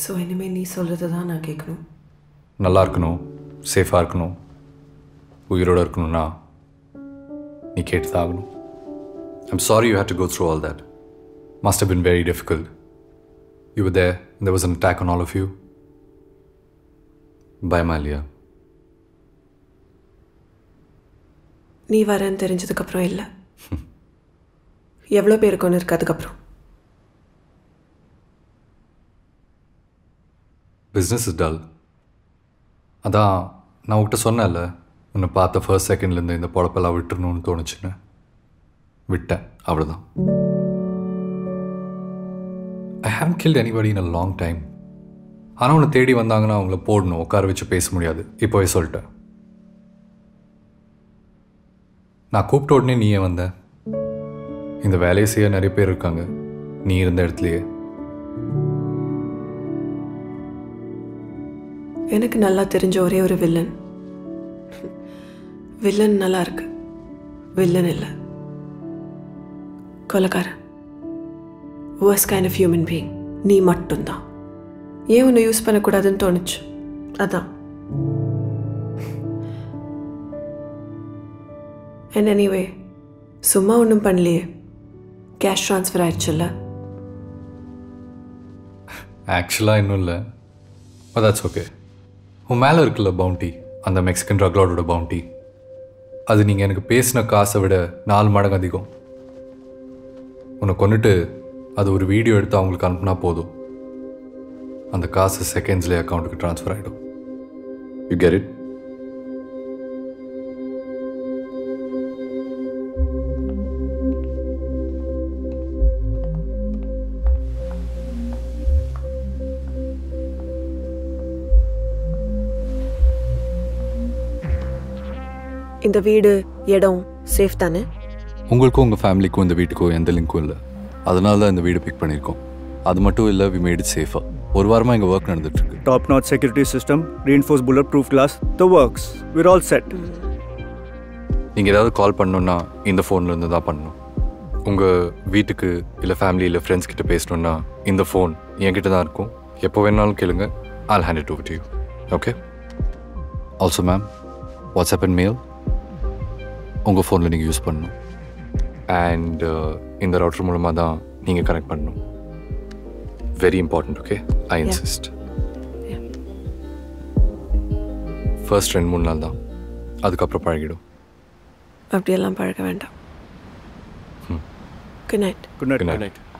So இனிமேல் நீ சொல்கிறது தான் நான் கேட்கணும் நல்லா இருக்கணும் சேஃபாக இருக்கணும் உயிரோடு இருக்கணும்னா நீ கேட்டு தான் ஆகணும் I'm sorry you had to go through all that must have been very difficult you were there and there was an attack on all of you பயமா இல்லையா நீ வரேன்னு தெரிஞ்சதுக்கப்புறம் இல்லை எவ்வளோ பேருக்கு ஒன்று இருக்கு அதுக்கப்புறம் பிஸ்னஸ் இஸ் டல் அதான் நான் உங்ககிட்ட சொன்னேன்ல உன்னை பார்த்த ஃபர்ஸ்ட் செகண்ட்லேருந்து இந்த பொழப்பெல்லாம் விட்டுறணும்னு தோணுச்சுன்னு விட்டேன் அவ்வளோதான் I have killed anybody in a long time ஆனால் உன்னை தேடி வந்தாங்கன்னா அவங்கள போடணும் உட்கார வச்சு பேச முடியாது இப்போவே சொல்லிட்டேன் நான் கூப்பிட்ட உடனே நீ ஏன் வந்த இந்த வேலையை செய்ய நிறைய பேர் இருக்காங்க நீ இருந்த இடத்துலையே எனக்கு நல்லா தெரிஞ்ச ஒரே ஒரு வில்லன் வில்லன் நல்லா இருக்கு வில்லன் இல்லை கொலைக்காரன் worst kind of human being நீ மட்டும்தான் ஏன் உன்னை யூஸ் பண்ணக்கூடாதுன்னு தோணுச்சு அதான் அண்ட் எனிவே சும்மா ஒன்றும் பண்ணலையே கேஷ் ட்ரான்ஸ்ஃபர் ஆயிடுச்சுல்ல ஆக்சுவலாக இன்னும் இல்லை பட் தட்ஸ் ஓகே உன் மேலே இருக்குல்ல பவுண்டி அந்த மெக்சிகன் ட்ரக் லார்டோட பவுண்டி அது நீங்கள் எனக்கு பேசின காசை விட நாலு மடங்கு அதிகம் உன்னை கொண்டுட்டு அது ஒரு வீடியோ எடுத்து அவங்களுக்கு அனுப்புனா போதும் அந்த காசு செகண்ட்ஸ்லேயே அக்கௌண்ட்டுக்கு ட்ரான்ஸ்ஃபர் ஆகிடும் யூ கெட் இட் இந்த வீடு இடம் சேஃப் தானே உங்களுக்கும் உங்கள் ஃபேமிலிக்கும் இந்த வீட்டுக்கும் எந்த லிங்க்கும் இல்லை அதனால தான் இந்த வீடு பிக் பண்ணியிருக்கோம் அது மட்டும் இல்லை வி மேட் இட் சேஃபாக ஒரு வாரமாக இங்கே ஒர்க் நடந்துட்டுருக்கு Top notch security system, reinforced bulletproof glass, the works. We're all set. நீங்கள் ஏதாவது கால் பண்ணணுன்னா இந்த ஃபோன்ல இருந்து தான் பண்ணணும் உங்கள் வீட்டுக்கு இல்லை ஃபேமிலி இல்லை ஃப்ரெண்ட்ஸ் கிட்ட பேசணுன்னா இந்த ஃபோன் என்கிட்ட தான் இருக்கும் எப்போ வேணாலும் கேளுங்க all hand it over to you okay also ma'am WhatsApp and mail உங்கள் ஃபோனில் நீங்கள் யூஸ் பண்ணணும் அண்ட் இந்த ரவுட்டர் மூலமாக தான் நீங்கள் கனெக்ட் பண்ணணும் very important okay I insist first ரெண்டு மூணு நாள் தான் அதுக்கப்புறம் பழகிடும் அப்படியெல்லாம் பழக வேண்டாம் good night Good night. Good night. Good night.